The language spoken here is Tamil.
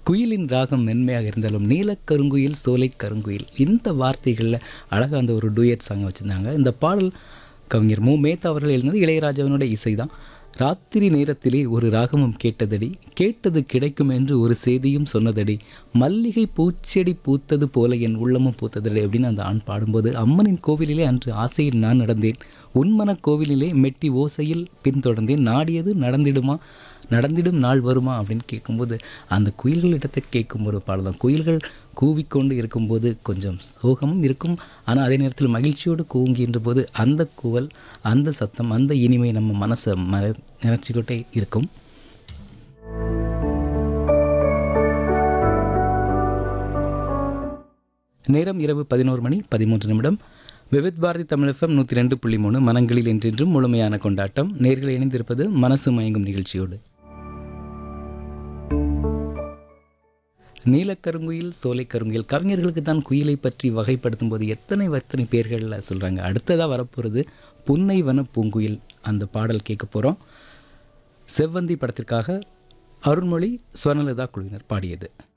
குயிலின் ராகம் மென்மையாக இருந்தாலும் நீலக்கருங்குயில் சோலை கருங்குயில் இந்த வார்த்தைகளில் அழகாக அந்த ஒரு டூயட் சாங் வச்சுருந்தாங்க இந்த பாடல் கவிஞர் மு மேத்தா அவர்கள் எழுந்தது இளையராஜாவினுடைய இசை தான் ராத்திரி நேரத்திலே ஒரு ராகமும் கேட்டதடி கேட்டது கிடைக்கும் என்று ஒரு செய்தியும் சொன்னதடி மல்லிகை பூச்செடி பூத்தது போல என் உள்ளமும் பூத்ததடி அப்படின்னு அந்த ஆண் பாடும்போது அம்மனின் கோவிலிலே அன்று ஆசையில் நான் நடந்தேன் உன்மன கோவிலிலே மெட்டி ஓசையில் பின்தொடர்ந்தேன் நாடியது நடந்திடுமா நடந்திடும் நாள் வருமா அப்படின்னு கேட்கும்போது அந்த குயில்களிடத்தை கேட்கும்போது பாடலாம் குயில்கள் கூவிக்கொண்டு இருக்கும்போது கொஞ்சம் சோகமும் இருக்கும் ஆனால் அதே நேரத்தில் மகிழ்ச்சியோடு கூவுகின்ற போது அந்த கூவல் அந்த சத்தம் அந்த இனிமை நம்ம மனசை மற நினச்சிக்கிட்டே இருக்கும் நேரம் இரவு பதினோரு மணி பதிமூன்று நிமிடம் விவித் பாரதி தமிழ் எஃப்எம் நூற்றி ரெண்டு புள்ளி மூணு மனங்களில் என்றென்றும் முழுமையான கொண்டாட்டம் நேர்கள் இணைந்திருப்பது மனசு மயங்கும் நிகழ்ச்சியோடு நீலக்கருங்குயில் சோலைக்கருங்குயில் கவிஞர்களுக்கு தான் குயிலை பற்றி வகைப்படுத்தும் போது எத்தனை எத்தனை பேர்களில் சொல்கிறாங்க அடுத்ததாக வரப்போகிறது புன்னைவன பூங்குயில் அந்த பாடல் கேட்க போகிறோம் செவ்வந்தி படத்திற்காக அருண்மொழி ஸ்வர்ணலதா குழுவினர் பாடியது